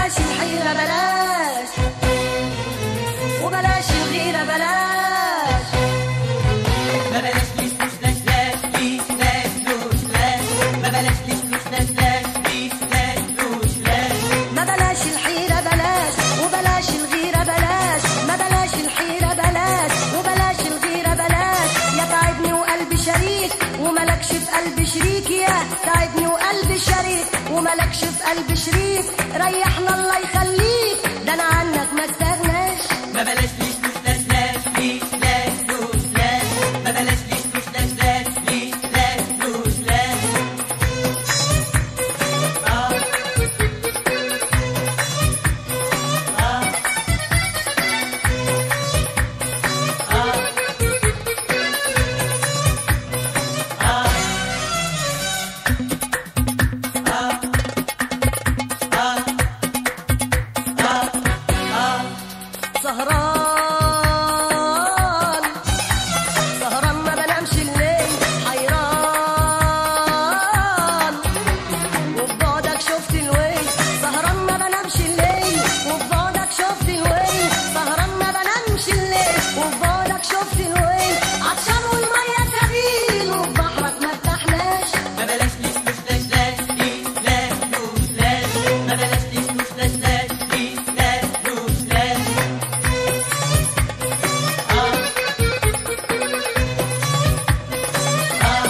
بلاش الحيرة بلاش وبلاش الغيرة بلاش ما بلاش ليش لوش لاش لاش ليش لاش لوش لاش ما بلاش ليش لوش لاش لاش ليش لاش لوش لاش ما بلاش الحيرة بلاش وبلاش الغيرة بلاش ما بلاش الحيرة بلاش وبلاش الغيرة بلاش يا تعبني وقلبي شريك وملكش في قلبي شريك يا تعبني وقلبي شريك وملكش في قلبي شريك ريحنا الله يخليك ده انا عنك ما استغناش ما بلاش ليش لوش لاش لاش ليش لاش لوش لاش ما بلاش ليش لوش لاش لاش ليش لاش لوش لاش آه آه آه سهران سهران ما بنامش الليل حيران وفي بعدك شفت الويل سهران ما بنامش الليل وفي بعدك شفت الويل سهران ما بنامش الليل وفي بعدك شفت الويل عطشان والمية سبيل وفي بحرك ما ارتحناش ما بلاش ليش لوش لاش لاش ليش لاش لوش لاش ما بلاش ليش لوش لاش لاش ليش لاش لوش لاش آه آه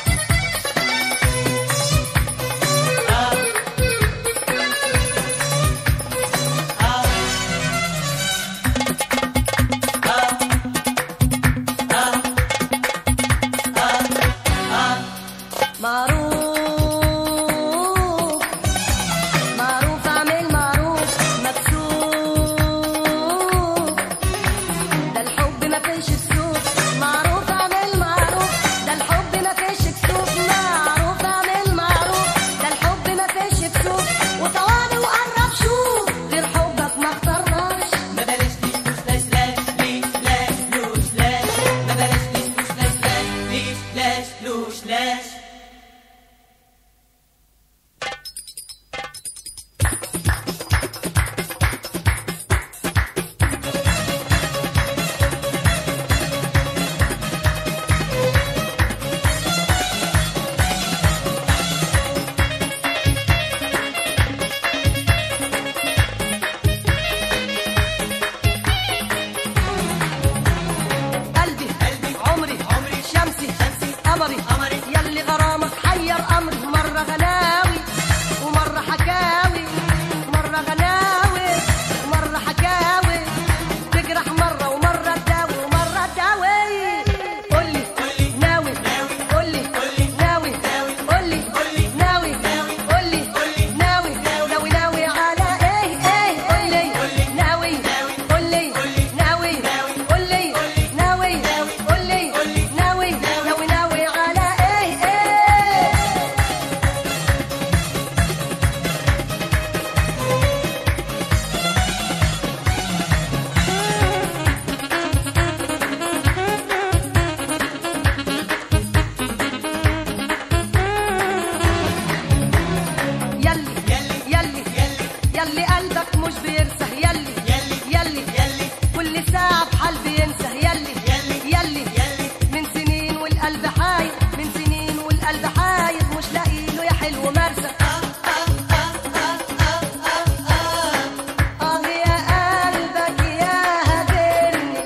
معروف معروف اعمل معروف مكسوف ده الحب ما فيش كسوف معروف اعمل معروف ده الحب ما فيش كسوف معروف اعمل معروف ده الحب ما فيش كسوف وطوالي وقرب شوف غير حبك ما اخترناش ما بلاش ليش لوش لاش لاش ليش لاش لوش لاش ما بلاش ليش لوش لاش لاش ليش لاش لوش لاش قلبي قلبي عمري عمري شمسي شمسي قمري قمري يلي غرامك حير امري مره غناوي ومره حكاوي مره غناوي ومره حكاوي تجرح مره ومره تداوي ومره تداوي قولي قولي ناوي ناوي قولي قولي ناوي ناوي قولي قولي ناوي ناوي قولي قولي ناوي ناوي ناوي على ايه ايه قولي قولي ناوي ناوي قولي قولي ناوي ناوي قولي قولي ناوي ناوي قولي قولي ناوي ناوي ناوي على ايه ايه يلي يلي يلي يلي يلي قلبك مش بيرسى يلي يلي يلي يلي كل ساعة بحال بينسى يلي يلي يلي يلي من سنين والقلب حاير من سنين والقلب حاير مش لاقي له يا حلو مرسى اه يا قلبك يا هدرني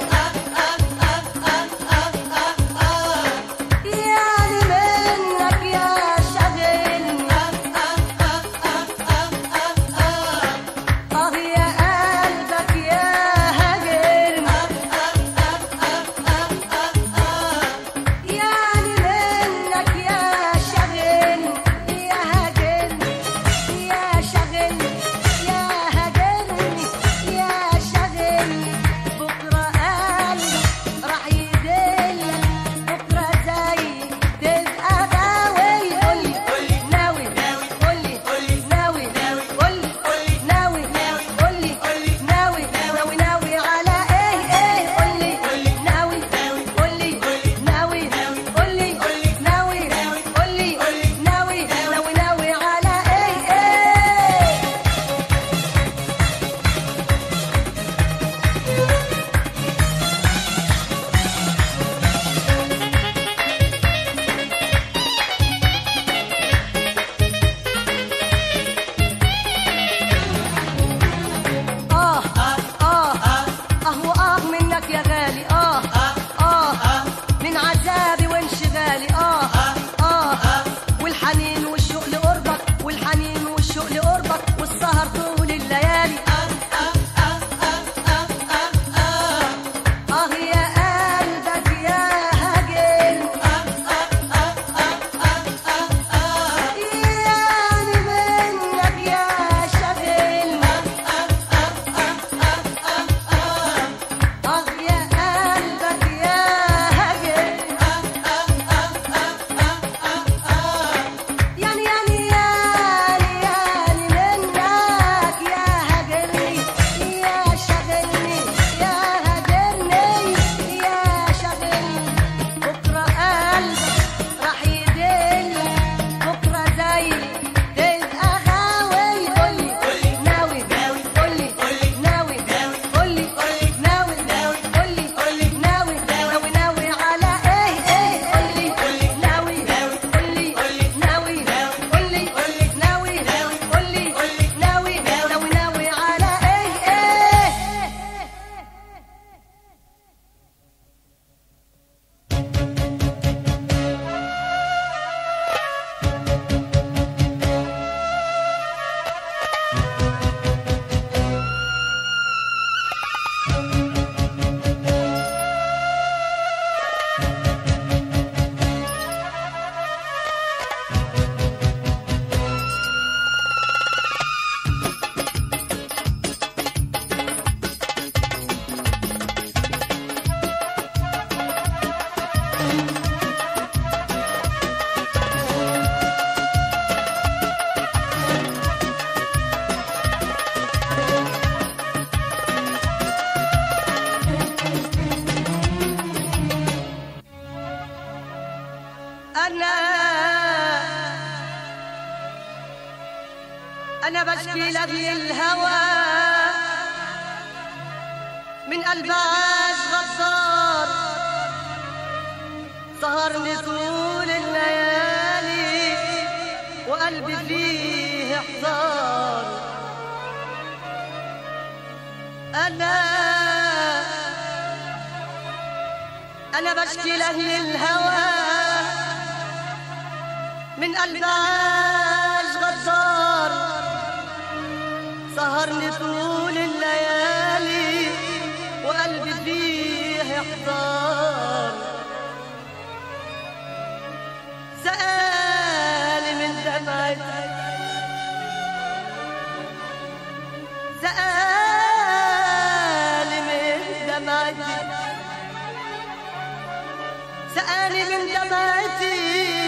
يعني منك يا شاغلني اه يا بشكي لأجل الهوى من قلب عاش غدار سهرني طول الليالي وقلبي فيه حصار أنا أنا بشكي لأهل الهوى من قلب عاش غدار سهرني طول الليالي وقلبي فيه يحضر سألي من دمعتي سألي من دمعتي سألي من دمعتي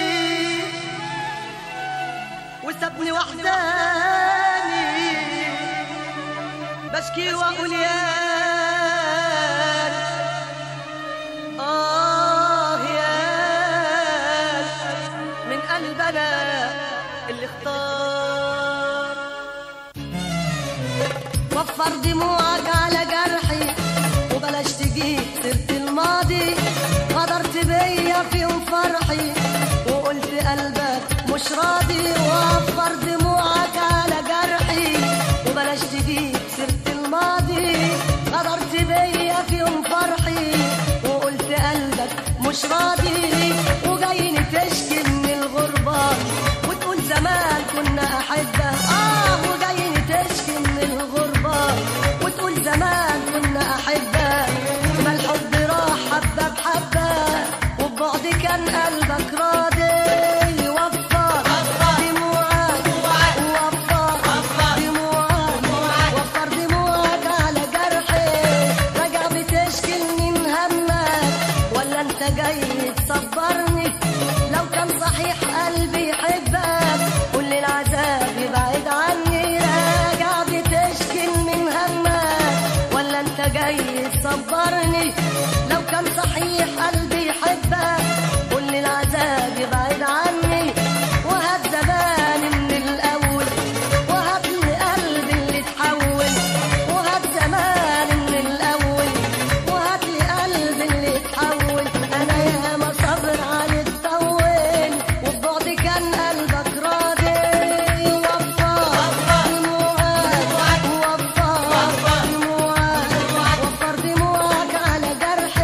وسابني وحداني بشكي واقول يا آه يا من قلبنا اللي اختار وفر دموعك على جرحي وبلاش تجيب سيرة الماضي غدرت بيا في يوم فرحي وقلت قلبك مش راضي وفر دموعك على جرحي وبلاش تجيب سيرة الماضي غدرت بيا في يوم فرحي وقلت قلبك مش راضي وجايني تشكي من الغربة وتقول زمان كنا أحبة آه وجايني تشكي من الغربة وتقول زمان كنا أحبة ما الحب راح حبة بحبة وبعد كان قلبك راضي وفر دموعك وفر دموعك وفر دموعك على جرحي راجع بتشكلني من همك ولا انت جاي تصبرني لو كان صحيح قلبي يحبك كل العذاب يبعد عني راجع بتشكل من همك ولا انت جاي تصبرني لو كان صحيح قلبي يحبك كل العذاب يبعد عني وهات زماني من الاول وهات لي قلبي اللي اتحول وهات زماني من الاول وهات لي قلبي اللي اتحول انا ياما صبر عليك طول وبعد كان قلبك راضي وفر دموعك وفر دموعك وفر دموعك على جرحي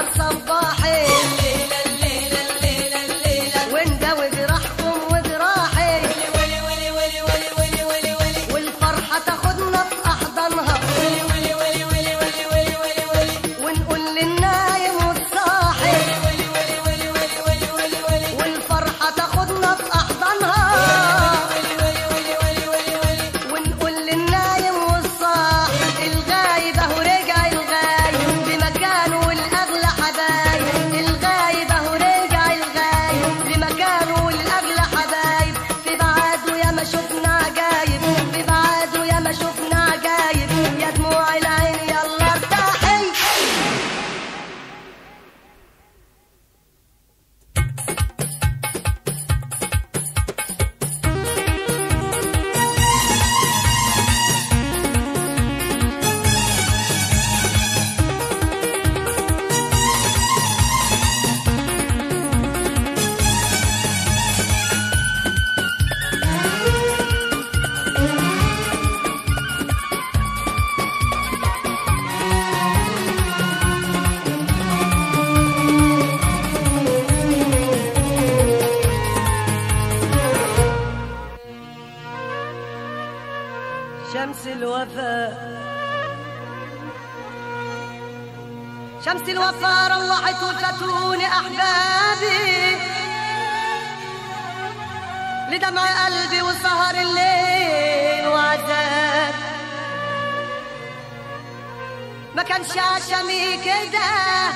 صباحي الليلة الليلة الليلة الليلة ونداوي جراحكم وجراحي ولي ولي ولي ولي ولي ولي ولي والفرحة تاخدنا في أحضانها ولي ولي ولي ولي ولي ولي ولي ولي ونقول للنايم والصاحي ولي ولي ولي ولي ولي ولي ولي والفرحة تاخدنا في أحضانها ولي ولي ولي ولي ولي ولي ونقول للنايم والصاحي الغايب اهو رجع الغايب بمكانه والاغلى حبايب الغايب اهو رجع الغايب بمكانه والاغلى حبايب في بعاده يا ما شفنا عجايب في بعاده يا ما شفنا عجايب يا دموع العين يلا ارتاحي شمس الوفاء شمس الوفاء روحت وفاتوني احبابي لدمع قلبي وسهر الليل وعذاب ما كانش عشمي كده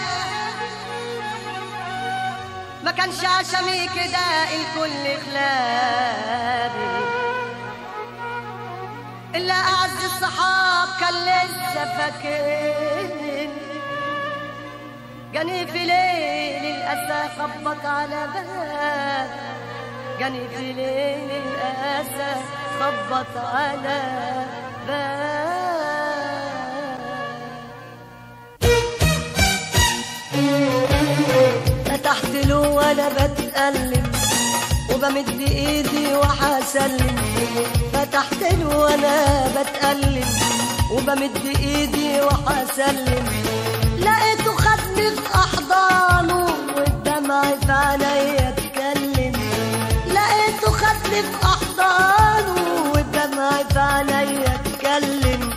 ما كانش عشمي كده الكل خلابي إلا أعز الصحاب كان لسه فاكرني جاني في ليل الأسى خبط على باب جاني في ليل الأسى خبط على باب فتحت له وانا بتألم وبمد ايدي وحسلم فتحت له وانا بتألم وبمد ايدي وحسلم لقيته خدني في احضانه والدمع في عينيا اتكلم لقيته خدني في احضانه والدمع في عينيا اتكلم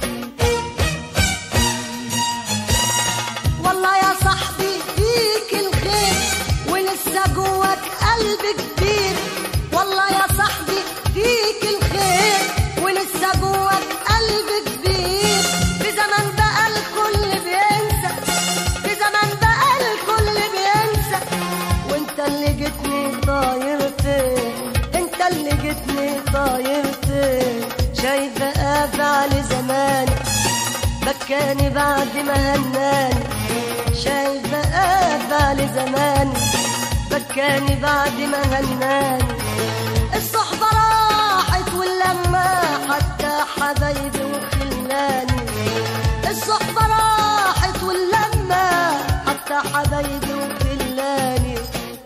والله يا صاحبي فيك الخير ولسه جواك قلب كبير والله يا صاحبي فيك الخير ولسه جواك قلب كبير في زمان بقى الكل بينسى في زمان بقى الكل بينسى وانت اللي جيتني طايرتين انت اللي جيتني طايرتين شايفه افعال زماني بكاني بعد ما هناني شايف بقى زماني بكاني بعد ما هناني الصحبة راحت واللمة حتى حبايبي وخلاني الصحبة راحت واللمة حتى حبايبي وخلاني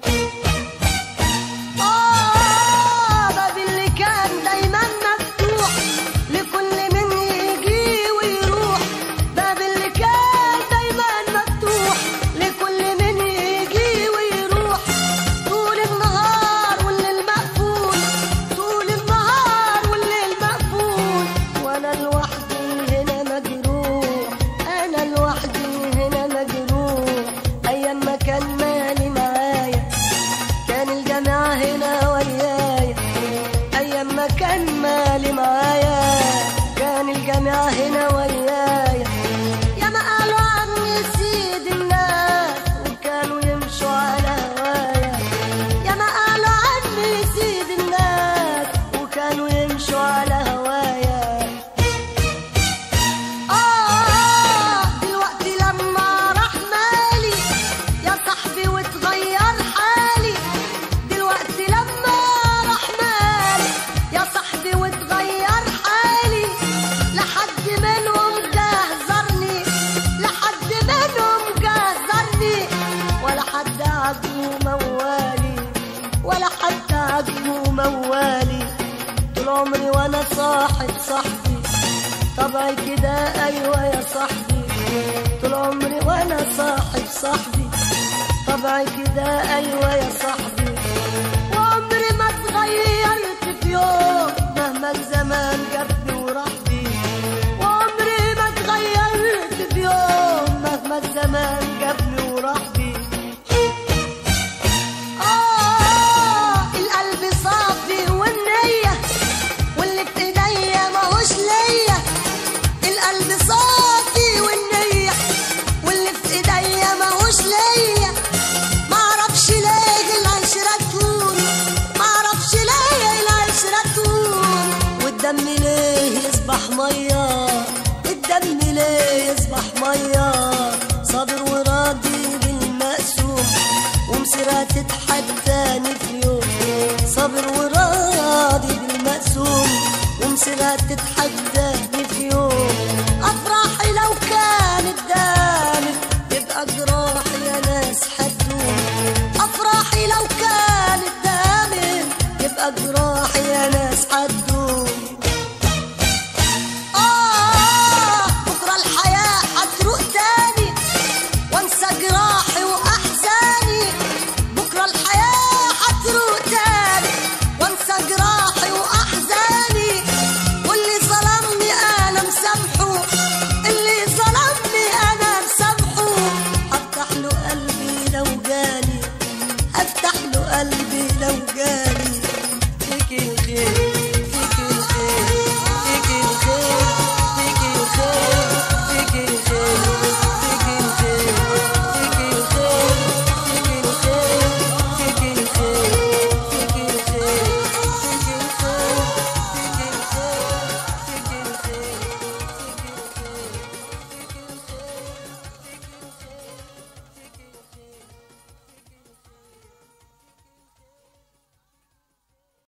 آه باب اللي كان دايما مفتوح لكل من يجي ويروح باب اللي كان دايما مفتوح لكل من يجي ويروح طول النهار والليل مقفول طول النهار والليل مقفول وانا لوحدي هنا مجروح انا لوحدي هنا مجروح ايام ما كان مالي معايا كان الجامعة هنا ويايا أيام ما كان مالي معايا كان الجامعة هنا ويايا يا ما قالوا عني سيد الناس وكانوا يمشوا على هوايا يا ما قالوا عني سيد الناس وكانوا يمشوا على هوايا آه دلوقتي لما راح مالي يا صاحبي وتغير حالي دلوقتي لما راح مالي يا صاحبي وتغير حالي لحد منهم جهزرني لحد منهم جهزرني ولا حد عجبه موالي ولا حد عجبه موالي طول عمري وانا صاحب صاحبي طبعي كده ايوه يا صاحبي طول عمري وانا صاحب صاحبي الزمان جابني وراح بيه آه القلب صافي والنية واللي في ايديا ماهوش ليا القلب صافي والنية واللي في ايديا ماهوش ليا معرفش ليه العشرة تهون معرفش ليه العشرة تهون والدم ليه يصبح مية الدم ليه يصبح مية صابر وراضي بالمقسوم ومصيرها تتحداني في يوم صابر وراضي بالمقسوم ومصيرها تتحداني في يوم افراحي لو كانت دامت يبقى جراحي يا ناس حدوم افراحي لو كانت دامت يبقى جراحي